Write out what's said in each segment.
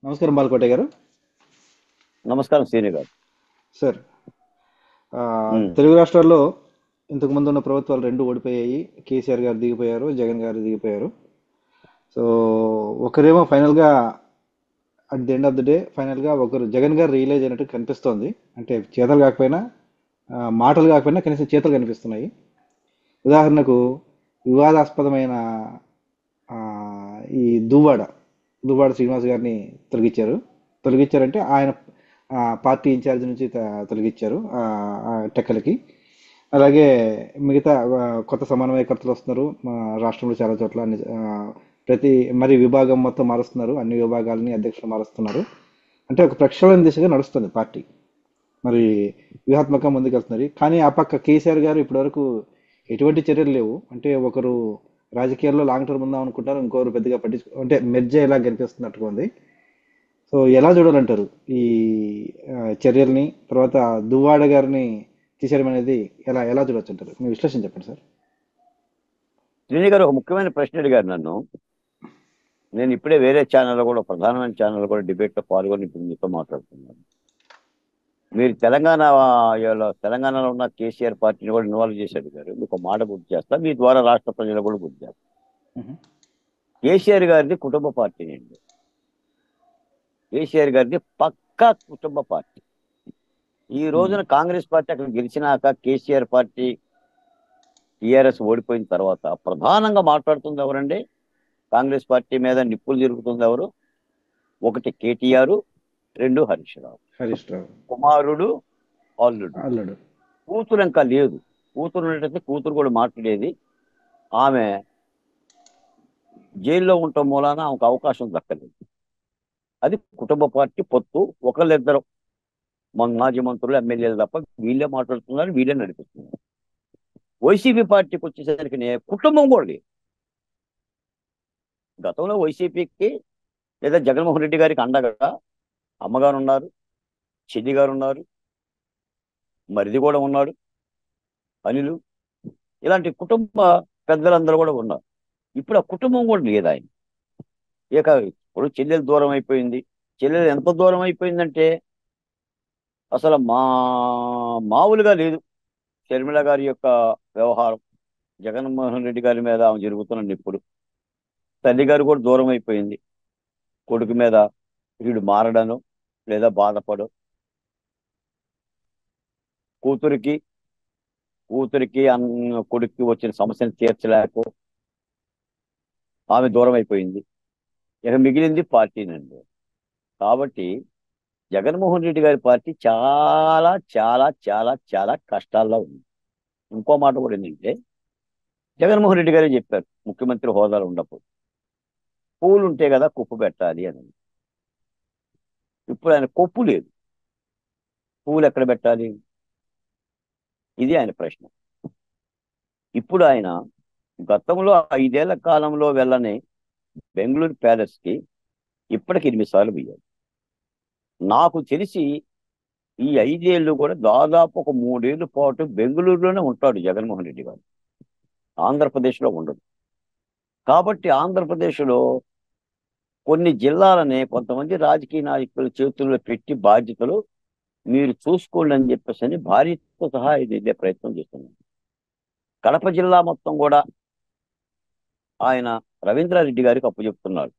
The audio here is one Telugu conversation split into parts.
నమస్కారం బాలకోట గారు నమస్కారం శ్రీని గారు సార్ ఆ, మ్మ్. తెలుగు రాష్ట్రాల్లో ఇంతకు ముందు ఉన్న ప్రభుత్వాలు రెండు ఓడిపోయాయి కేసీఆర్ గారు దిగిపోయారు జగన్ గారు దిగిపోయారు సో ఒకరేమో ఫైనల్గా at the end of the day ఫైనల్గా ఒకరు జగన్ గారు రియలైజ్ అయినట్టు కనిపిస్తోంది అంటే చేతలు కాకపోయినా ఆ, మాటలు కాకపోయినా కనీసం చేతలు కనిపిస్తున్నాయి ఉదాహరణకు వివాదాస్పదమైన ఆ, ఈ దువ్వాడ దువ్వాడ శ్రీనివాస్ గారిని తొలగించారు తొలగించారంటే ఆయన ఆ, పార్టీ ఇన్ఛార్జ్ నుంచి త- తొలగించారు ఆ, ఆ టెక్కలకి అలాగే మిగతా ఆ, కొత్త సమన్వయకర్తలు వస్తున్నారు మా రాష్ట్రంలో చాలా చోట్ల అన్ని, ఆ, ప్రతి మరి విభాగం మొత్తం మారుస్తున్నారు అన్ని విభాగాలని అధ్యక్షులు మారుస్తున్నారు అంటే ఒక ప్రక్షాళన దిశగా నడుస్తుంది పార్టీ మరి వ్యూహాత్మకంగా ముందుకెళ్తున్నారు కానీ ఆ పక్క కేసీఆర్ గారు ఇప్పటివరకు ఎటువంటి చర్యలు లేవు అంటే ఒకరు రాజకీయాల్లో లాంగ్ టర్మ్ ఉందాం అనుకుంటారు ఇంకొకరు పెద్దగా పట్టించు అంటే మెర్జ్ ఎలా కనిపిస్తున్నట్టుగా ఉంది సో ఎలా చూడాలంటారు ఈ ఆ, చర్యల్ని తర్వాత దువ్వాడ గారిని తీసేయడం అనేది ఎలా ఎలా చూడొచ్చు అంటారు మీ విశ్లేషణ చెప్పండి సార్ శ్రీని గారు ఒక ముఖ్యమైన ప్రశ్న అడిగారు నన్ను నేను ఇప్పుడే వేరే ఛానల్లో కూడా ప్రధానమైన ఛానల్లో కూడా డిబేట్లో పాల్గొని ఇప్పుడు మీతో మాట్లాడుతున్నాను మీరు తెలంగాణ ఇవాళ తెలంగాణలో ఉన్న కేసీఆర్ పార్టీని కూడా ఇన్వాల్వ్ చేసి అడిగారు మీకు ఒక మాట గుర్తు చేస్తా మీ ద్వారా రాష్ట్ర ప్రజలు కూడా గుర్తు చేస్తా కేసీఆర్ గారిది కుటుంబ పార్టీ అండి కేసీఆర్ గారిది పక్కా కుటుంబ పార్టీ ఈ రోజున కాంగ్రెస్ పార్టీ అక్కడ గెలిచినాక కేసీఆర్ పార్టీ టీఆర్ఎస్ ఓడిపోయిన తర్వాత ప్రధానంగా మాట్లాడుతుంది ఎవరండి కాంగ్రెస్ పార్టీ మీద నిప్పులు తిరుగుతుంది ఎవరు ఒకటి కేటీఆర్ రెండు హరీష్ రావు హరీష్ రావు కుమారుడు అల్లుడు అల్లుడు కూతురు ఇంకా లేదు కూతురు ఉన్నట్టయితే కూతురు కూడా మాట్లాడేది ఆమె జైల్లో ఉండటం మూలాన ఆమెకు అవకాశం దక్కలేదు అది కుటుంబ పార్టీ పొత్తు ఒకళ్ళిద్దరు మన మాజీ మంత్రులు ఎమ్మెల్యేలు తప్ప వీళ్ళే మాట్లాడుతున్నారు వీళ్ళే నడిపిస్తున్నారు వైసీపీ పార్టీకి వచ్చేసరికి కుటుంబం కూడా లేదు గతంలో వైసీపీకి లేదా జగన్మోహన్ రెడ్డి గారికి అండగా అమ్మగారు ఉన్నారు చెల్లి గారు ఉన్నారు మరిది కూడా ఉన్నాడు అనిలు ఇలాంటి కుటుంబ పెద్దలందరూ కూడా ఉన్నారు ఇప్పుడు ఆ కుటుంబం కూడా లేదు ఆయన ఇక ఇప్పుడు చెల్లెలు దూరం అయిపోయింది చెల్లెలు ఎంత దూరం అయిపోయిందంటే అసలు మా మామూలుగా లేదు షర్మిల గారి యొక్క వ్యవహారం జగన్మోహన్ రెడ్డి గారి మీద ఆమె జరుగుతున్న నిప్పుడు తల్లి గారు కూడా దూరం అయిపోయింది కొడుకు మీద వీడు మారడను లేదా బాధపడు కూతురికి కూతురికి అన్న కొడుక్కి వచ్చిన సమస్యను తీర్చలేక ఆమె దూరం అయిపోయింది ఇక మిగిలింది పార్టీనండి కాబట్టి జగన్మోహన్ రెడ్డి గారి పార్టీ చాలా చాలా చాలా చాలా కష్టాల్లో ఉంది ఇంకో మాట కూడా ఏంటంటే జగన్మోహన్ రెడ్డి గారే చెప్పారు ముఖ్యమంత్రి హోదాలో ఉన్నప్పుడు పూలు ఉంటే కదా కుప్పు పెట్టాలి అని ఇప్పుడు ఆయన కొప్పు లేదు పువ్వులు ఎక్కడ పెట్టాలి ఇది ఆయన ప్రశ్న ఇప్పుడు ఆయన గతంలో ఐదేళ్ల కాలంలో వెళ్ళని బెంగళూరు ప్యాలెస్కి ఇప్పటికి ఎనిమిది సార్లు పోయాడు నాకు తెలిసి ఈ ఐదేళ్లు కూడా దాదాపు ఒక మూడేళ్ల పాటు బెంగళూరులోనే ఉంటాడు జగన్మోహన్ రెడ్డి గారు ఆంధ్రప్రదేశ్లో ఉండడు కాబట్టి ఆంధ్రప్రదేశ్లో కొన్ని జిల్లాలని కొంతమంది రాజకీయ నాయకుల చేతుల్లో పెట్టి బాధ్యతలు మీరు చూసుకోండి అని చెప్పేసి అని భార్యతో సహా ఇది వెళ్ళే ప్రయత్నం చేస్తున్నాను కడప జిల్లా మొత్తం కూడా ఆయన రవీంద్రారెడ్డి గారికి అప్పచెప్తున్నాడు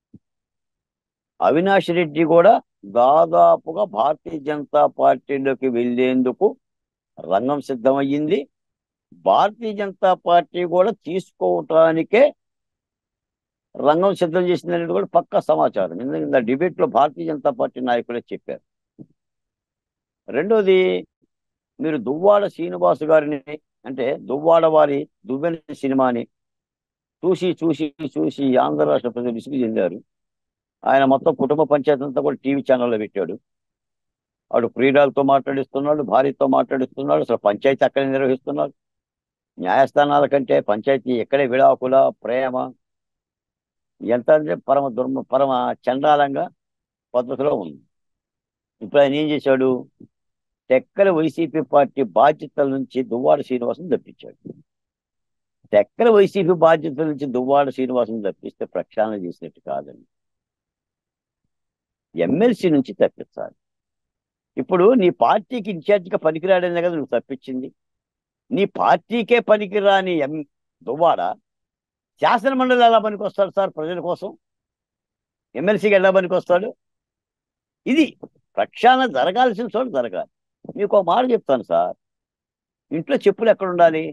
అవినాష్ రెడ్డి కూడా దాదాపుగా భారతీయ జనతా పార్టీలోకి వెళ్లేందుకు రంగం సిద్ధమయ్యింది భారతీయ జనతా పార్టీ కూడా తీసుకోవటానికే రంగం సిద్ధం చేసిందనేది కూడా పక్కా సమాచారం ఎందుకంటే డిబేట్ లో భారతీయ జనతా పార్టీ నాయకులే చెప్పారు రెండోది మీరు దువ్వాడ శ్రీనివాస్ గారిని అంటే దువ్వాడ వారి దువ్వెన సినిమాని చూసి చూసి చూసి ఆంధ్ర రాష్ట్ర ప్రజలు విసుగు చెందారు ఆయన మొత్తం కుటుంబ పంచాయతీ అంతా కూడా టీవీ ఛానల్లో పెట్టాడు వాడు క్రీడలతో మాట్లాడిస్తున్నాడు భార్యతో మాట్లాడిస్తున్నాడు అసలు పంచాయతీ అక్కడే నిర్వహిస్తున్నాడు న్యాయస్థానాల కంటే పంచాయతీ ఎక్కడే విడాకుల ప్రేమ ఎంత అంటే పరమ దుర్మ పరమ చండాలంగా పద్ధతిలో ఉంది ఇప్పుడు ఆయన ఏం చేశాడు టెక్కల వైసీపీ పార్టీ బాధ్యతల నుంచి దువ్వాడ శ్రీనివాసం తప్పించాడు టెక్కల వైసీపీ బాధ్యతల నుంచి దువ్వాడ శ్రీనివాసం తప్పిస్తే ప్రక్షాళన చేసినట్టు కాదండి ఎమ్మెల్సీ నుంచి తప్పించాలి ఇప్పుడు నీ పార్టీకి ఇన్ఛార్జిగా పనికిరాడనే కదా నువ్వు తప్పించింది నీ పార్టీకే పనికిరాని ఎం దువ్వాడ శాసన మండలి ఎలా పనికొస్తాడు సార్ ప్రజల కోసం ఎమ్మెల్సీకి ఎలా పనికొస్తాడు ఇది ప్రక్షాళన జరగాల్సిన చోట జరగాలి మీకు ఒక మాట చెప్తాను సార్ ఇంట్లో చెప్పులు ఎక్కడ ఉండాలి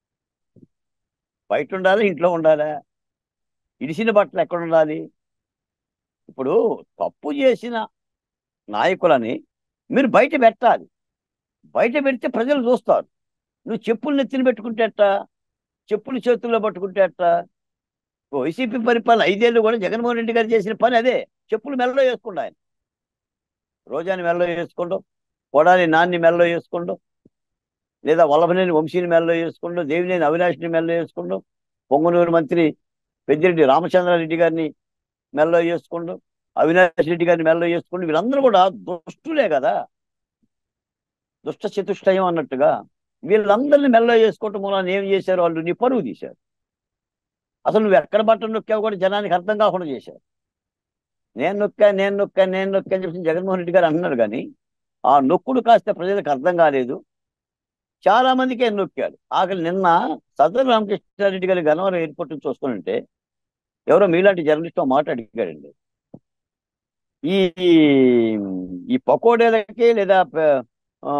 బయట ఉండాలా ఇంట్లో ఉండాలా ఇడిసిన బట్టలు ఎక్కడ ఉండాలి ఇప్పుడు తప్పు చేసిన నాయకులని మీరు బయట పెట్టాలి బయట పెడితే ప్రజలు చూస్తారు నువ్వు చెప్పులు నెత్తిన పెట్టుకుంటే అట్ట చెప్పులు చేతుల్లో పట్టుకుంటే అట్ట వైసీపీ పరిపాలన ఐదేళ్ళు కూడా జగన్మోహన్ రెడ్డి గారు చేసిన పని అదే చెప్పులు మెల్లో వేసుకుండా ఆయన రోజాని మెల్లో వేసుకోండు కొడాలి నాన్ని మెల్లో వేసుకోండు లేదా వల్లభనేని వంశీని మెల్లో వేసుకోండు దేవినేని అవినాష్ని మెల్లో వేసుకోండు పొంగనూరు మంత్రి పెద్దిరెడ్డి రామచంద్రారెడ్డి గారిని మెల్లో వేసుకోండు అవినాష్ రెడ్డి గారిని మెల్లో వేసుకోండి వీళ్ళందరూ కూడా దుష్టులే కదా దుష్ట చతుష్టయం అన్నట్టుగా వీళ్ళందరినీ మెల్లో చేసుకోవటం మూలాన్ని ఏం చేశారు వాళ్ళు నీ పరువు తీశారు అసలు నువ్వు ఎక్కడ బట్టలు నొక్కావు కూడా జనానికి అర్థం కాకుండా చేశారు నేను నొక్కా నేను నొక్కా నేను నొక్కా అని చెప్పి జగన్మోహన్ రెడ్డి గారు అంటున్నారు కానీ ఆ నొక్కుడు కాస్త ప్రజలకు అర్థం కాలేదు చాలా మందికి ఆయన నొక్కాడు ఆఖరి నిన్న సదర్ రామకృష్ణారెడ్డి గారి గన్నవరం ఎయిర్పోర్ట్ చూసుకుని ఉంటే ఎవరో మీలాంటి జర్నలిస్ట్ మాట అడిగాడండి ఈ ఈ పకోడీలకి లేదా ఆ,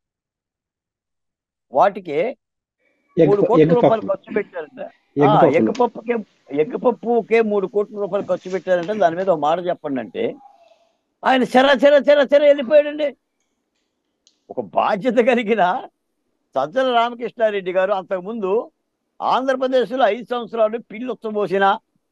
వాటికి ఎగ్ మూడు కోట్ల ఎగ్ రూపాయలు పఫ్ ఖర్చు పెట్టారంట ఎగ్ ఆ, పఫ్లు ఎగ్ పప్పుకే ఎగ్ పప్పుకే మూడు కోట్ల రూపాయలు ఖర్చు పెట్టారంటే దాని మీద ఒక మాట చెప్పండి అంటే ఆయన చెర చెర చెర చెర వెళ్ళిపోయాడండి ఒక బాధ్యత కలిగిన సజ్జల రామకృష్ణారెడ్డి గారు అంతకుముందు ఆంధ్రప్రదేశ్లో ఐదు సంవత్సరాలు పిల్లి ఉచ్చబోసిన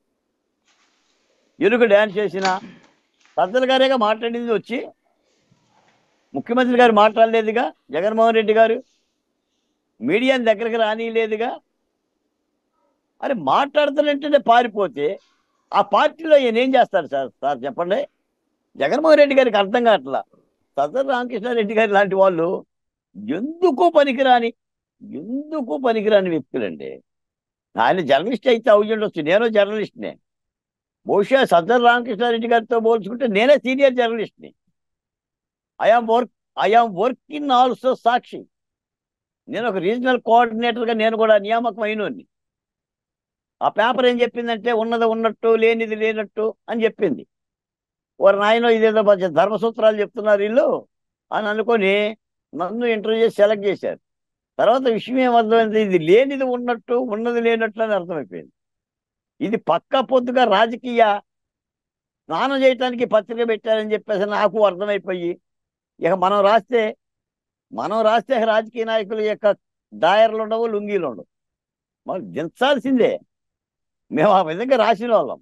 ఎలుగు డ్యాన్స్ చేసిన సజ్జల గారేగా మాట్లాడింది వచ్చి ముఖ్యమంత్రి గారు మాట్లాడలేదుగా జగన్మోహన్ రెడ్డి గారు మీడియాని దగ్గరికి రానిలేదుగా అరే మాట్లాడుతున్నట్టే పారిపోతే ఆ పార్టీలో ఈయన ఏం చేస్తారు సార్ సార్ చెప్పండి జగన్మోహన్ రెడ్డి గారికి అర్థం కావట్లా సజ్జల రామకృష్ణారెడ్డి గారి లాంటి వాళ్ళు ఎందుకు పనికిరాని ఎందుకు పనికిరాని వ్యక్తులండి ఆయన జర్నలిస్ట్ అయితే అవి ఉండొచ్చు నేను జర్నలిస్ట్నే బహుశా సజ్జల రామకృష్ణారెడ్డి గారితో పోల్చుకుంటే నేనే సీనియర్ జర్నలిస్ట్ని I am work I am work in also Sakshi నేను ఒక రీజనల్ కోఆర్డినేటర్గా నేను కూడా నియామకం అయినోని ఆ పేపర్ ఏం చెప్పిందంటే ఉన్నది ఉన్నట్టు లేనిది లేనట్టు అని చెప్పింది వారు నాయన ఇదేదో కొంచెం ధర్మసూత్రాలు చెప్తున్నారు వీళ్ళు అని అనుకొని నన్ను ఇంటర్వ్యూ చేసి సెలెక్ట్ చేశారు తర్వాత విషయం ఏమర్థమైంది ఇది లేనిది ఉన్నట్టు ఉన్నది లేనట్టు అని అర్థమైపోయింది ఇది పక్క పొద్దుగా రాజకీయ స్నానం చేయటానికి పత్రిక పెట్టారని చెప్పేసి నాకు అర్థమైపోయి ఇక మనం రాస్తే మనం రాస్తే రాజకీయ నాయకుల యొక్క దాయర్లు ఉండవు లుంగీలు ఉండవు మనం దించాల్సిందే మేము ఆ విధంగా రాసిన వాళ్ళం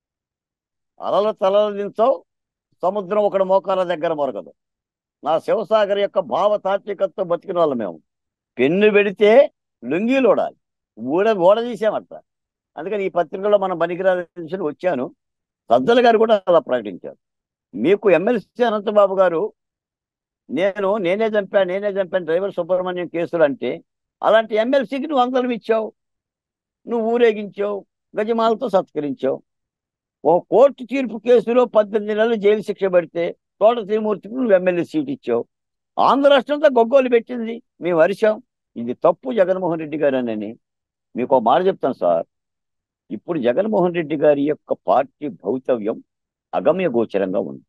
అలలు తలలు దించవు సముద్రం ఒకటి మోకాల దగ్గర మొరగదు నా శివసాగర్ యొక్క భావ తాత్వికతతో బతికిన వాళ్ళం మేము పెన్ను పెడితే లుంగీలు ఓడాలి ఊడ ఓడ తీసామట అందుకని ఈ పత్రికలో మనం పనికిరాలని వచ్చాను సజ్జల గారు కూడా అలా ప్రకటించారు మీకు ఎమ్మెల్సీ అనంతబాబు గారు నేను నేనే చంపాను నేనే చంపాను డ్రైవర్ సుబ్రహ్మణ్యం కేసులు అంటే అలాంటి ఎమ్మెల్సీకి నువ్వు అందరం ఇచ్చావు నువ్వు ఊరేగించావు గజమాలతో సత్కరించావు ఓ కోర్టు తీర్పు కేసులో పద్దెనిమిది నెలలు జైలు శిక్ష పడితే తోట శ్రీమూర్తికి నువ్వు ఎమ్మెల్యే సీట్ ఇచ్చావు ఆంధ్ర రాష్ట్రంతో గొగ్గోలు పెట్టింది మేము అరిచాం ఇది తప్పు జగన్మోహన్ రెడ్డి గారు అని మీకు ఒక మాట చెప్తాను సార్ ఇప్పుడు జగన్మోహన్ రెడ్డి గారి యొక్క పార్టీ భౌతవ్యం అగమ్య గోచరంగా ఉంది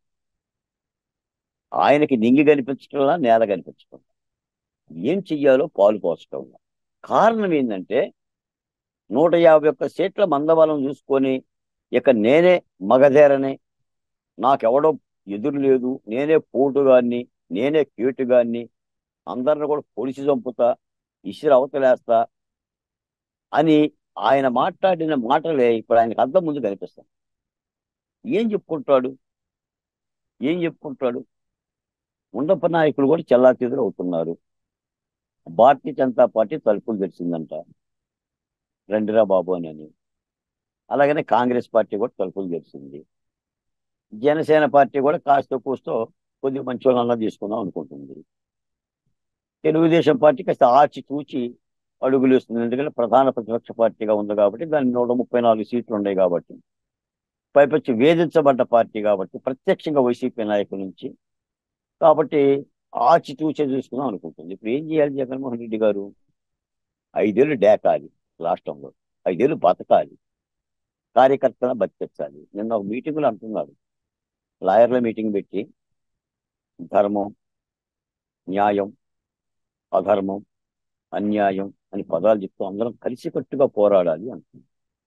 ఆయనకి నింగి కనిపించడంలా నేల కనిపించడం ఏం చెయ్యాలో పాలు పోచడం కారణం ఏంటంటే నూట యాభై ఒక్క సీట్ల మందబలం చూసుకొని ఇక నేనే మగధేరని నాకెవడో ఎదురు లేదు నేనే పోటుగాన్ని నేనే కీటుగాన్ని అందరిని కూడా పొడిచి చంపుతా ఇసిరి అవతలేస్తా అని ఆయన మాట్లాడిన మాటలే ఇప్పుడు ఆయనకు అర్థం ముందు కనిపిస్తాయి ఏం చెప్పుకుంటాడు ఏం చెప్పుకుంటాడు ఉండప్ప నాయకులు కూడా చెల్లాచెదురు అవుతున్నారు భారతీయ జనతా పార్టీ తలుపులు తెరిచిందంట రండిరా బాబు అని అని అలాగనే కాంగ్రెస్ పార్టీ కూడా తలుపులు తెరిచింది జనసేన పార్టీ కూడా కాస్త కూస్తో కొద్దిగా మంచి వాళ్ళన్నా తీసుకుందాం అనుకుంటుంది తెలుగుదేశం పార్టీ కాస్త ఆచి తూచి అడుగులు వేస్తుంది ఎందుకంటే ప్రధాన ప్రతిపక్ష పార్టీగా ఉంది కాబట్టి దాని నూట ముప్పై నాలుగు సీట్లు ఉన్నాయి కాబట్టి పైపచ్చి వేధించబడ్డ పార్టీ కాబట్టి ప్రత్యక్షంగా వైసీపీ నాయకుల నుంచి కాబట్టి ఆచితూచే చూసుకుందాం అనుకుంటుంది ఇప్పుడు ఏం చేయాలి జగన్మోహన్ రెడ్డి గారు ఐదేళ్ళు డేకాలి రాష్ట్రంలో ఐదేళ్ళు బతకాలి కార్యకర్తలను బతికించాలి నిన్న ఒక మీటింగ్లో అంటున్నారు లాయర్ల మీటింగ్ పెట్టి ధర్మం న్యాయం అధర్మం అన్యాయం అని పదాలు చెప్తూ అందరం కలిసికట్టుగా పోరాడాలి అంటున్నారు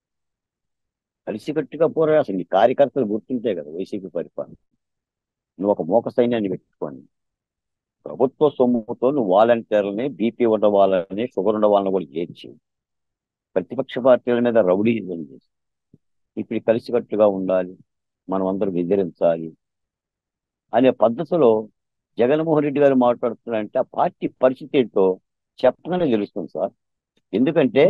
కలిసికట్టుగా పోరాడాలి అసలు ఈ కార్యకర్తలు గుర్తుంటే కదా వైసీపీ పరిపాలన నువ్వు ఒక మోక సైన్యాన్ని పెట్టుకోండి ప్రభుత్వ సొమ్ముతో నువ్వు వాలంటీర్లని బీపీ ఉన్న వాళ్ళని షుగర్ ఉన్న వాళ్ళని కూడా చేర్చి ప్రతిపక్ష పార్టీల మీద రౌడీజం చేసి ఇప్పుడు కలిసికట్టుగా ఉండాలి మనం అందరం ఎదిరించాలి అనే పద్ధతిలో జగన్మోహన్ రెడ్డి గారు మాట్లాడుతున్నారంటే ఆ పార్టీ పరిస్థితి ఏంటో చెప్పగానే తెలుస్తుంది సార్ ఎందుకంటే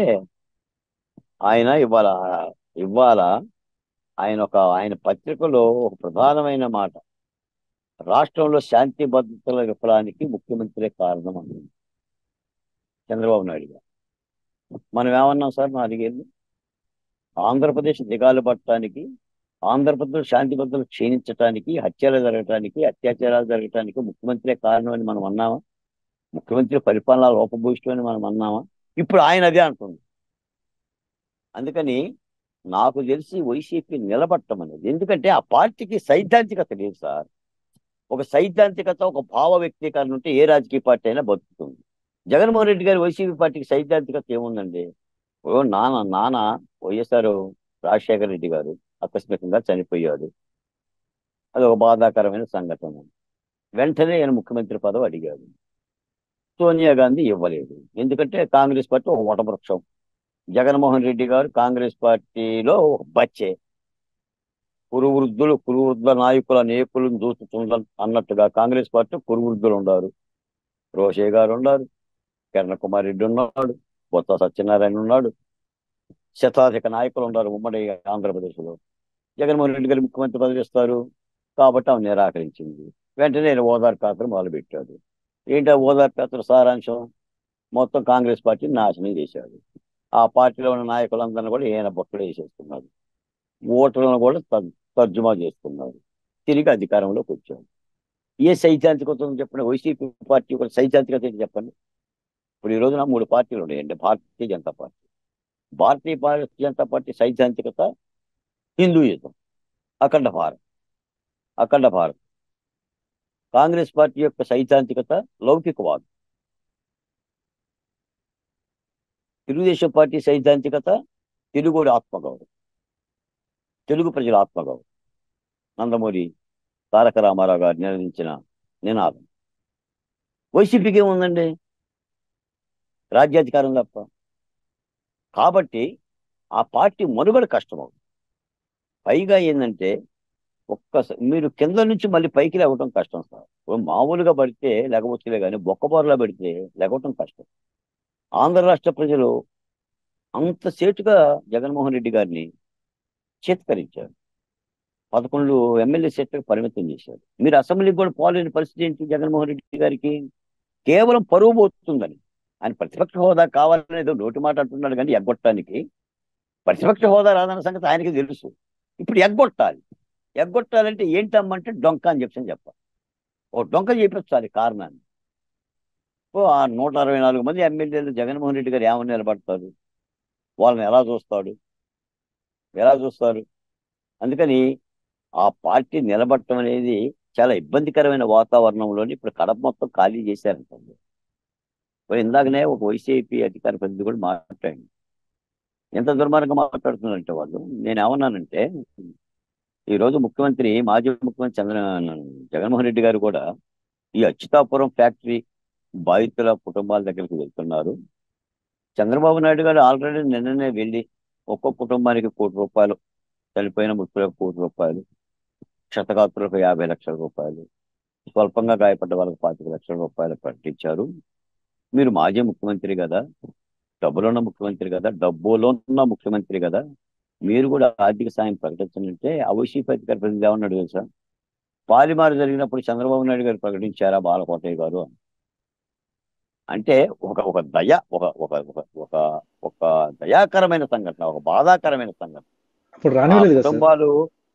ఆయన ఇవాళ ఇవాళ ఆయన ఒక ఆయన పత్రికలో ఒక ప్రధానమైన మాట రాష్ట్రంలో శాంతి భద్రతల విఫలానికి ముఖ్యమంత్రి కారణం అన్నది చంద్రబాబు నాయుడు గారు మనం ఏమన్నాం సార్ నాలుగేళ్ళు ఆంధ్రప్రదేశ్ దిగాలు పట్టడానికి ఆంధ్రప్రదేశ్ శాంతి భద్రతలు క్షీణించడానికి హత్యలు జరగటానికి అత్యాచారాలు జరగటానికి ముఖ్యమంత్రి కారణం అని మనం అన్నామా ముఖ్యమంత్రి పరిపాలన లోపభూయిష్టం అని మనం అన్నామా ఇప్పుడు ఆయన అదే అంటుంది అందుకని నాకు తెలిసి వైసీపీ నిలబట్టం అనేది ఎందుకంటే ఆ పార్టీకి సైద్ధాంతికత లేదు సార్ ఒక సైద్ధాంతికత ఒక భావ వ్యక్తీకరణ ఉంటే ఏ రాజకీయ పార్టీ అయినా బతుకుతుంది జగన్మోహన్ రెడ్డి గారి వైసీపీ పార్టీకి సైద్ధాంతికత ఏముందండి ఓ నాన్న నాన్న వైఎస్ఆర్ రాజశేఖర రెడ్డి గారు ఆకస్మికంగా చనిపోయాడు అది ఒక బాధాకరమైన సంఘటన వెంటనే ఆయన ముఖ్యమంత్రి పదవి అడిగాడు సోనియా గాంధీ ఇవ్వలేదు ఎందుకంటే కాంగ్రెస్ పార్టీ ఒక వటవృక్షం జగన్మోహన్ రెడ్డి గారు కాంగ్రెస్ పార్టీలో ఒక బచ్చే కురువృద్ధులు కురువృద్ధ నాయకుల నేకులను దూచుతుండ అన్నట్టుగా కాంగ్రెస్ పార్టీ కురువృద్ధులు ఉన్నారు రోషే గారు ఉన్నారు కిరణ్ కుమార్ రెడ్డి ఉన్నాడు బొత్స సత్యనారాయణ ఉన్నాడు శతాధిక నాయకులు ఉన్నారు ఉమ్మడి ఆంధ్రప్రదేశ్లో జగన్మోహన్ రెడ్డి గారు ముఖ్యమంత్రి పదవి ఇస్తారు కాబట్టి ఆమె నిరాకరించింది వెంటనే ఆయన ఓదార్ పాత్ర మొదలుపెట్టాడు ఏంటి ఆ ఓదార్ పాత్ర సారాంశం మొత్తం కాంగ్రెస్ పార్టీని నాశనం చేశాడు ఆ పార్టీలో ఉన్న నాయకులందరినీ కూడా ఈయన బొక్కలు వేసేస్తున్నారు ఓటర్లను కూడా తర్- తర్జుమా చేస్తున్నారు తిరిగి అధికారంలోకి వచ్చాడు ఏ సైద్ధాంతికత ఉందో చెప్పండి వైసీపీ పార్టీ ఒక సైద్ధాంతికత ఏంటి చెప్పండి ఇప్పుడు ఈ రోజున మూడు పార్టీలు ఉన్నాయండి భారతీయ జనతా పార్టీ భారతీయ భారతీయ జనతా పార్టీ సైద్ధాంతికత హిందూయిజం అఖండ భారత్ అఖండ భారత్ కాంగ్రెస్ పార్టీ యొక్క సైద్ధాంతికత లౌకికవాదం తెలుగుదేశం పార్టీ సైద్ధాంతికత తెలుగుడి ఆత్మగౌరవం తెలుగు ప్రజల ఆత్మగౌరవం నందమూరి తారక రామారావు గారు నిర్వహించిన నినాదం వైసీపీకి ఏముందండి రాజ్యాధికారం తప్ప కాబట్టి ఆ పార్టీ మనుగడ కష్టమవుతుంది పైగా ఏంటంటే ఒక్క మీరు కింద నుంచి మళ్ళీ పైకి లేవటం కష్టం సార్ ఓ మామూలుగా పడితే లేకపోతే కానీ బొక్కబారులో పెడితే లేకపోవటం కష్టం ఆంధ్ర రాష్ట్ర ప్రజలు అంత సేటుగా జగన్మోహన్ రెడ్డి గారిని చేత్కరించారు పదకొండు ఎమ్మెల్యే సీట్లకు పరిమితం చేశారు మీరు అసెంబ్లీకి కూడా పోలేని పరిస్థితి ఏంటి జగన్మోహన్ రెడ్డి గారికి కేవలం పరువు పోతుందని ఆయన ప్రతిపక్ష హోదా కావాలనేది నోటి మాట అంటున్నాడు కానీ ఎగ్గొట్టడానికి ప్రతిపక్ష హోదా రాదన్న సంగతి ఆయనకి తెలుసు ఇప్పుడు ఎగ్గొట్టాలి ఎగ్గొట్టాలంటే ఏంటమ్మంటే డొంక అని చెప్పని చెప్పాలి ఓ డొంక చేపించాలి కారణాన్ని ఓ ఆ నూట అరవై నాలుగు మంది ఎమ్మెల్యేలు జగన్మోహన్ రెడ్డి గారు ఏమని నిలబడతారు వాళ్ళని ఎలా చూస్తాడు ఎలా చూస్తారు అందుకని ఆ పార్టీ నిలబడటం అనేది చాలా ఇబ్బందికరమైన వాతావరణంలోని ఇప్పుడు కడప మొత్తం ఖాళీ చేశారంటుంది మరి ఇందాకనే ఒక వైసీపీ అధికార ప్రతినిధి కూడా మాట్లాడింది ఎంత దుర్మార్గంగా మాట్లాడుతున్నారంటే వాళ్ళు నేను ఏమన్నానంటే ఈ రోజు ముఖ్యమంత్రి మాజీ ముఖ్యమంత్రి చంద్ర జగన్మోహన్ రెడ్డి గారు కూడా ఈ అచ్యుతాపురం ఫ్యాక్టరీ బాధితుల కుటుంబాల దగ్గరికి వెళ్తున్నారు చంద్రబాబు నాయుడు గారు ఆల్రెడీ నిన్ననే వెళ్ళి ఒక్కొక్క కుటుంబానికి కోటి రూపాయలు చనిపోయిన మృతులకు కోటి రూపాయలు క్షతగాత్రులకు యాభై లక్షల రూపాయలు స్వల్పంగా గాయపడ్డ వాళ్ళకి పాతిక లక్షల రూపాయలు ప్రకటించారు మీరు మాజీ ముఖ్యమంత్రి కదా డబ్బులున్న ముఖ్యమంత్రి కదా డబ్బులో ఉన్న ముఖ్యమంత్రి కదా మీరు కూడా ఆర్థిక సాయం ప్రకటించనంటే అవైసీపీ అధికార ప్రతినిధి ఏమన్నాడు తెలుసా పాలిమారు జరిగినప్పుడు చంద్రబాబు నాయుడు గారు ప్రకటించారా బాలకోటయ్య గారు అని. అంటే ఒక ఒక దయ ఒక ఒక ఒక ఒక ఒక దయాకరమైన సంఘటన ఒక బాధాకరమైన సంఘటన అప్పుడు ఆ రానివ్వలేదు కదా సార్ కుటుంబాలు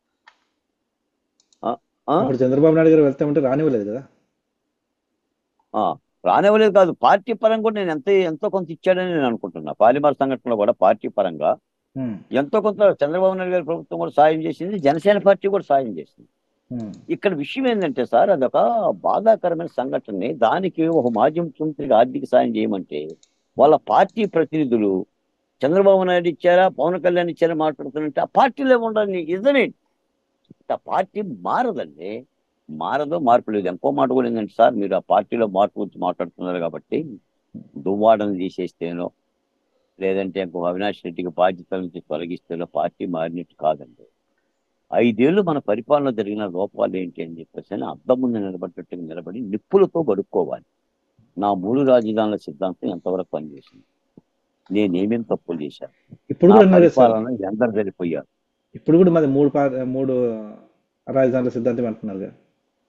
ఆ? అప్పుడు చంద్రబాబు నాయుడు గారు వెళ్తామంటే రానివ్వలేదు కదా ఆ, రానివ్వలేదు కాదు పార్టీ పరంగా కూడా నేను ఎంత ఎంతో కొంత ఇచ్చాడని నేను అనుకుంటున్నా పాలిమర్ సంఘటనలో కూడా పార్టీ పరంగా ఉమ్, ఎంతో కొంత చంద్రబాబు నాయుడు గారి ప్రభుత్వం కూడా సాయం చేసింది జనసేన పార్టీ కూడా సాయం చేసింది ఉమ్, ఇక్కడ విషయం ఏంటంటే సార్ అదొక బాధాకరమైన సంఘటనని దానికి ఒక మాజీ ముఖ్యమంత్రికి ఆర్థిక సాయం చేయమంటే వాళ్ళ పార్టీ ప్రతినిధులు చంద్రబాబు నాయుడు ఇచ్చారా పవన్ కళ్యాణ్ ఇచ్చారా మాట్లాడుతున్నట్టే ఆ పార్టీలో ఉండాలి ఇదమేంటి ఆ పార్టీ మారదండి మారదు మార్పు లేదు ఇంకో మాట కూడా ఏంటంటే సార్ మీరు ఆ పార్టీలో మార్పు గురించి మాట్లాడుతున్నారు కాబట్టి దువ్వాడను తీసేస్తేనో లేదంటే ఇంకో అవినాష్ రెడ్డికి బాధ్యతల నుంచి తొలగిస్తేనో పార్టీ మారినట్టు కాదండి ఐదేళ్లు మన పరిపాలన జరిగిన లోపాలు ఏంటి అని చెప్పేసి అని అద్దం ముందు నిలబడ్డట్టుగా నిలబడి నిప్పులతో గడుక్కోవాలి నా మూడు రాజధానుల సిద్ధాంతం ఎంతవరకు పనిచేసింది నేనేమేం తప్పులు చేశాను ఇప్పుడు నా కూడా అన్నారు సార్ పరిపాలన ఎందరు వెళ్ళిపోయారు ఇప్పుడు కూడా మాది మూడు పా మూడు రాజధానుల సిద్ధాంతం అంటున్నారు కదా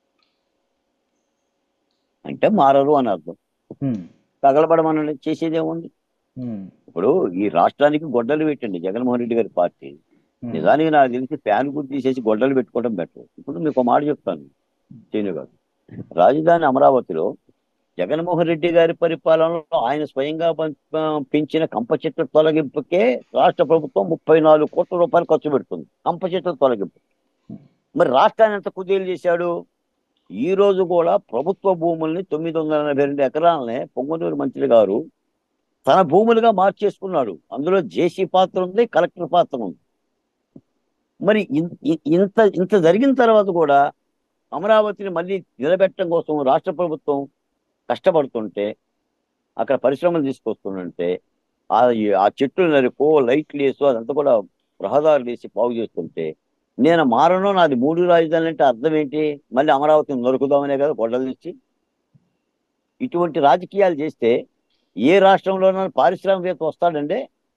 అంటే మారరు అని అర్థం ఉమ్, తగలబడమని చేసేదేముంది ఉమ్, ఇప్పుడు ఈ రాష్ట్రానికి గొడ్డలు పెట్టండి జగన్మోహన్ రెడ్డి గారి పార్టీ ఉమ్, నిజానికి నాకు తెలిసి ఫ్యాన్ గుర్తు తీసేసి గొడ్డలు పెట్టుకోవడం బెటర్ ఇప్పుడు మీకు ఒక మాట చెప్తాను చేను గారు రాజధాని అమరావతిలో జగన్మోహన్ రెడ్డి గారి పరిపాలనలో ఆయన స్వయంగా పం- ప- పెంచిన కంప చెట్ల తొలగింపుకే రాష్ట్ర ప్రభుత్వం ముప్పై నాలుగు కోట్ల రూపాయలు ఖర్చు పెడుతుంది కంప చెట్ల తొలగింపు మరి రాష్ట్రాన్ని ఎంత కుదేలు చేశాడు ఈ రోజు కూడా ప్రభుత్వ భూముల్ని తొమ్మిది వందల ఎనభై రెండు ఎకరాలనే పొంగనూరు మంత్రి గారు తన భూములుగా మార్చేసుకున్నాడు అందులో జేసీ పాత్ర ఉంది కలెక్టర్ పాత్ర ఉంది మరి ఇన్- ఇ- ఇంత ఇంత జరిగిన తర్వాత కూడా అమరావతిని మళ్ళీ నిలబెట్టడం కోసం రాష్ట్ర ప్రభుత్వం కష్టపడుతుంటే అక్కడ పరిశ్రమలు తీసుకొస్తుంటే ఆ ఆ చెట్లు నరుకో లైట్లు వేసు అదంతా కూడా రహదారులు వేసి బాగు చేస్తుంటే నేను మారను నాది మూడు రాజధానులు అంటే అర్థం ఏంటి మళ్ళీ అమరావతిని నరుకుదామనే కదా గొడ్డలు తెచ్చి ఇటువంటి రాజకీయాలు చేస్తే ఏ రాష్ట్రంలోనూ పారిశ్రామికవేత్త వస్తాడండి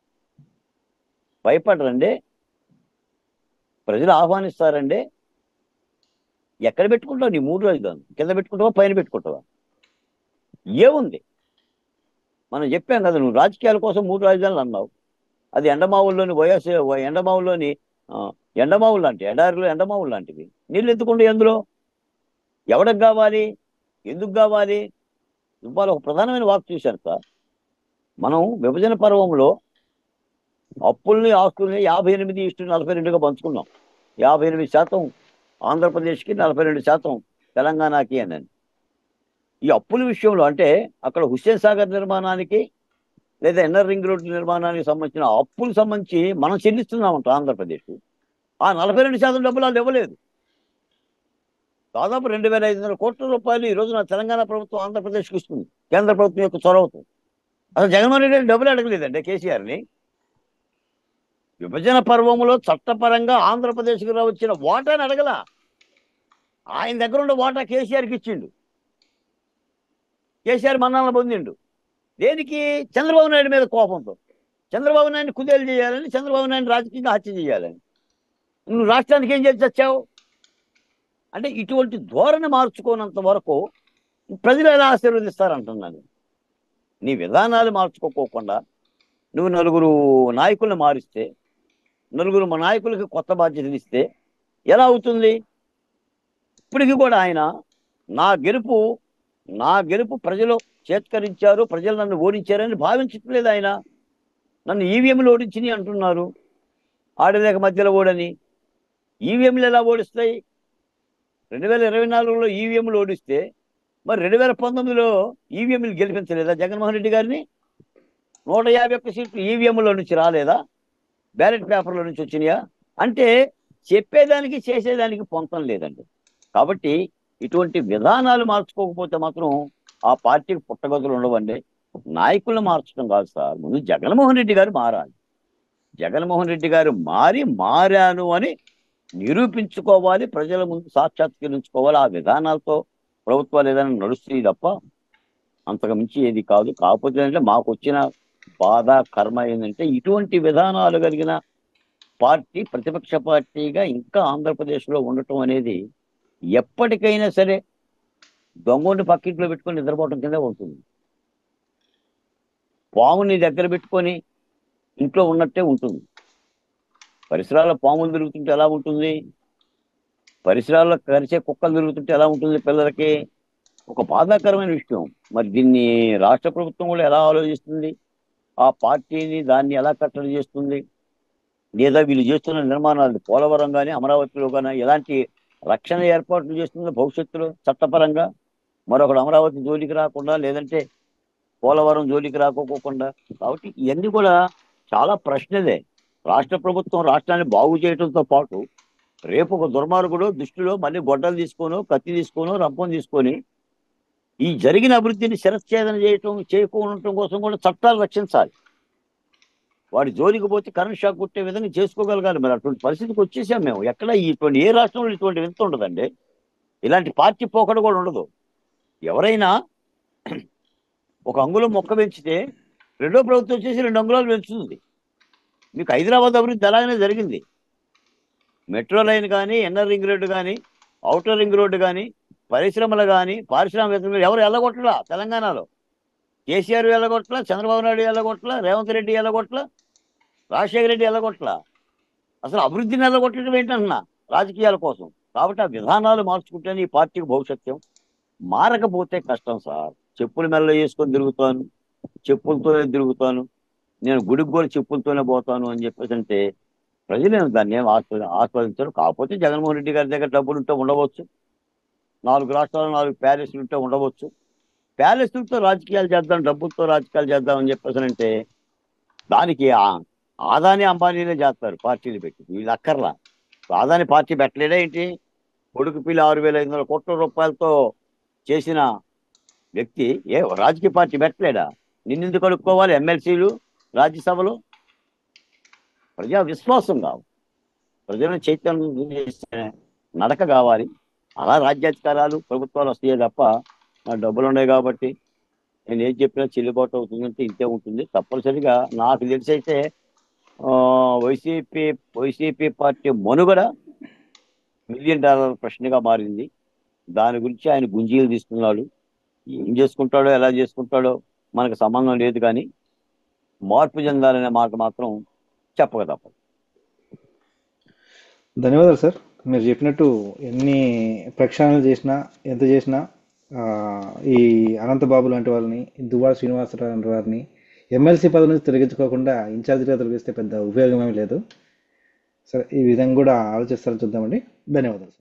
భయపడరండి ప్రజలు ఆహ్వానిస్తారండి ఎక్కడ పెట్టుకుంటావు నీ మూడు రాజధానులు కింద పెట్టుకుంటావా పైన పెట్టుకుంటావా ఏముంది మనం చెప్పాం కదా నువ్వు రాజకీయాల కోసం మూడు రాజధానులు అన్నావు అది ఎండమావుల్లోని వైఎస్ ఎండమావుల్లోని ఆ, ఎండమావులు లాంటి ఎడారిలో ఎండమావులు లాంటివి నీళ్ళు ఎందుకుంటే ఎందులో ఎవరికి కావాలి ఎందుకు కావాలి ఇవాళ ఒక ప్రధానమైన వాక్ చూశాను సార్ మనం విభజన పర్వంలో అప్పుల్ని ఆస్తుల్ని యాభై ఎనిమిది ఇష్టు నలభై రెండుగా పంచుకున్నాం యాభై ఎనిమిది శాతం ఆంధ్రప్రదేశ్కి నలభై రెండు శాతం తెలంగాణకి అని ఈ అప్పుల విషయంలో అంటే అక్కడ హుస్సేన్ సాగర్ నిర్మాణానికి లేదా ఎన్ఆర్ రింగ్ రోడ్డు నిర్మాణానికి సంబంధించిన అప్పులు సంబంధించి మనం చెల్లిస్తున్నామంట ఆంధ్రప్రదేశ్ ఆ నలభై రెండు శాతం డబ్బులు వాళ్ళు ఇవ్వలేదు దాదాపు రెండు వేల ఐదు వందల కోట్ల రూపాయలు ఈ రోజున తెలంగాణ ప్రభుత్వం ఆంధ్రప్రదేశ్కి ఇస్తుంది కేంద్ర ప్రభుత్వం యొక్క చొరవతో అసలు జగన్మోహన్ రెడ్డి గారు డబ్బులు అడగలేదండి కేసీఆర్ని విభజన పర్వములో చట్టపరంగా ఆంధ్రప్రదేశ్కి వచ్చిన వాటాని అడగల ఆయన దగ్గర ఉన్న వాటా కేసీఆర్కి ఇచ్చిండు కేసీఆర్ మన్నాలను పొందిండు దేనికి చంద్రబాబు నాయుడు మీద కోపంతో చంద్రబాబు నాయుడిని కుదేలు చేయాలని చంద్రబాబు నాయుడు రాజకీయంగా హత్య చేయాలని నువ్వు రాష్ట్రానికి ఏం చేసి వచ్చావు అంటే ఇటువంటి ధోరణి మార్చుకోనంత వరకు ప్రజలు ఎలా ఆశీర్వదిస్తారంటున్నాను నీ విధానాలు మార్చుకోకోకుండా నువ్వు నలుగురు నాయకుల్ని మారిస్తే నలుగురు మా నాయకులకి కొత్త బాధ్యతలు ఇస్తే ఎలా అవుతుంది ఇప్పటికీ కూడా ఆయన నా గెలుపు నా గెలుపు ప్రజలు చేత్కరించారు ప్రజలు నన్ను ఓడించారని భావించట్లేదు ఆయన నన్ను ఈవీఎంలు ఓడించినాయి అంటున్నారు ఆడలేక మధ్యలో ఓడని ఈవీఎంలు ఎలా ఓడిస్తాయి రెండు వేల ఇరవై నాలుగులో ఈవీఎంలు ఓడిస్తే మరి రెండు వేల పంతొమ్మిదిలో ఈవీఎంలు గెలిపించలేదా జగన్మోహన్ రెడ్డి గారిని నూట యాభై ఒక్క సీట్లు ఈవీఎంలో నుంచి రాలేదా బ్యాలెట్ పేపర్ల నుంచి వచ్చినాయా అంటే చెప్పేదానికి చేసేదానికి పొంతం లేదండి కాబట్టి ఇటువంటి విధానాలు మార్చుకోకపోతే మాత్రం ఆ పార్టీకి పుట్టగతులు ఉండవండి నాయకులను మార్చడం కాదు సార్ ముందు జగన్మోహన్ రెడ్డి గారు మారాలి జగన్మోహన్ రెడ్డి గారు మారి మారాను అని నిరూపించుకోవాలి ప్రజల ముందు సాక్షాత్కరించుకోవాలి ఆ విధానాలతో ప్రభుత్వాలు ఏదైనా నడుస్తాయి తప్ప అంతకు మించి ఏది కాదు కాకపోతే అంటే మాకు వచ్చిన బాధ కర్మ ఏంటంటే ఇటువంటి విధానాలు కలిగిన పార్టీ ప్రతిపక్ష పార్టీగా ఇంకా ఆంధ్రప్రదేశ్లో ఉండటం అనేది ఎప్పటికైనా సరే దొంగని పక్కింట్లో పెట్టుకొని నిద్రపోవటం కింద ఉంటుంది పాముని దగ్గర పెట్టుకొని ఇంట్లో ఉన్నట్టే ఉంటుంది పరిసరాల పాములు తిరుగుతుంటే ఎలా ఉంటుంది పరిసరాల్లో కరిచే కుక్కలు తిరుగుతుంటే ఎలా ఉంటుంది పిల్లలకి ఒక బాధాకరమైన విషయం మరి దీన్ని రాష్ట్ర ప్రభుత్వం కూడా ఎలా ఆలోచిస్తుంది ఆ పార్టీని దాన్ని ఎలా కట్టడి చేస్తుంది లేదా వీళ్ళు చేస్తున్న నిర్మాణాలు పోలవరం కానీ అమరావతిలో కానీ ఎలాంటి రక్షణ ఏర్పాట్లు చేస్తుందో భవిష్యత్తులో చట్టపరంగా మరొకడు అమరావతి జోలికి రాకుండా లేదంటే పోలవరం జోలికి రాకోకుండా కాబట్టి ఇవన్నీ కూడా చాలా ప్రశ్నలే రాష్ట్ర ప్రభుత్వం రాష్ట్రాన్ని బాగు చేయడంతో పాటు రేపు ఒక దుర్మార్గుడు దృష్టిలో మళ్ళీ గొడ్డలు తీసుకోను కత్తి తీసుకోను రంపం తీసుకొని ఈ జరిగిన అభివృద్ధిని శిరచ్ఛేదన చేయటం చేయకుండా కోసం కూడా చట్టాలు రక్షించాలి వాడి జోలికి పోతే కరెంట్ షాక్ కొట్టే విధంగా చేసుకోగలగాలి మరి అటువంటి పరిస్థితికి వచ్చేసాం మేము ఎక్కడ ఇటువంటి ఏ రాష్ట్రంలో ఇటువంటి వింత ఉండదండి ఇలాంటి పార్టీ పోకడ కూడా ఉండదు ఎవరైనా ఒక అంగుళం మొక్క పెంచితే రెండో ప్రభుత్వం వచ్చేసి రెండు అంగుళాలు పెంచుతుంది మీకు హైదరాబాద్ అభివృద్ధి అలాగనే జరిగింది మెట్రో లైన్ కానీ ఎన్ఆర్ రింగ్ రోడ్డు కానీ అవుటర్ రింగ్ రోడ్డు కానీ పరిశ్రమలు కానీ పారిశ్రామిక ఎవరు వెళ్ళగొట్టలా తెలంగాణలో కేసీఆర్ వెళ్ళగొట్టలా చంద్రబాబు నాయుడు వెళ్ళగొట్టలా రేవంత్ రెడ్డి వెళ్ళగొట్టలా రాజశేఖర రెడ్డి వెళ్ళగొట్టలా అసలు అభివృద్ధిని వెళ్ళగొట్టడం ఏంటన్నా రాజకీయాల కోసం కాబట్టి ఆ విధానాలు మార్చుకుంటేనే ఈ పార్టీకి భవిష్యత్యం మారకపోతే కష్టం సార్ చెప్పులు మెల్ల వేసుకొని తిరుగుతాను చెప్పులతోనే తిరుగుతాను నేను గుడికి కూడా చెప్పులతోనే పోతాను అని చెప్పేసి అంటే ప్రజలేమో దాన్ని ఏం ఆస్వాద ఆస్వాదించరు కాకపోతే జగన్మోహన్ రెడ్డి గారి దగ్గర డబ్బులు ఉంటే ఉండవచ్చు నాలుగు రాష్ట్రాలు నాలుగు ప్యాలెస్లు ఉంటే ఉండవచ్చు ప్యాలెస్లతో రాజకీయాలు చేద్దాం డబ్బులతో రాజకీయాలు చేద్దాం అని చెప్పేసి అంటే దానికి ఆ- ఆదాని అంబానీలే చేస్తారు పార్టీలు పెట్టి వీళ్ళు అక్కర్లా ఆదాని పార్టీ పెట్టలేడా ఏంటి కొడుకు పిల్లి ఆరు వేల ఐదు వందల కోట్ల రూపాయలతో చేసిన వ్యక్తి ఏ రాజకీయ పార్టీ పెట్టలేడా నిన్నెందుకు కడుక్కోవాలి ఎమ్మెల్సీలు రాజ్యసభలో ప్రజా విశ్వాసం కావాలి ప్రజలను చైతన్యం చేసే నడక కావాలి అలా రాజ్యాధికారాలు ప్రభుత్వాలు వస్తాయే తప్ప నా డబ్బులు ఉన్నాయి కాబట్టి నేను ఏం చెప్పినా చెల్లుబాటు అవుతుందంటే ఇంతే ఉంటుంది తప్పనిసరిగా నాకు తెలిసి అయితే ఆ, వైసీపీ వైసీపీ పార్టీ మనుగడ మిలియన్ డాలర్ ప్రశ్నగా మారింది దాని గురించి ఆయన గుంజీలు తీసుకున్నాడు ఏం చేసుకుంటాడో ఎలా చేసుకుంటాడో మనకు సంబంధం లేదు కానీ మార్పు చెందాలనే మాట మాత్రం చెప్పక తప్పదు ధన్యవాదాలు సార్ మీరు చెప్పినట్టు ఎన్ని ప్రక్షాళనలు చేసినా ఎంత చేసినా ఆ, ఈ అనంతబాబు లాంటి వాళ్ళని దువ్వాడ శ్రీనివాసరావు లాంటి వారిని ఎమ్మెల్సీ పదవి నుంచి తొలగించుకోకుండా ఇన్ఛార్జిగా తొలగిస్తే పెద్ద ఉపయోగం ఏమీ లేదు సరే ఈ విధంగా కూడా ఆలోచిస్తారని చూద్దామండి ధన్యవాదాలు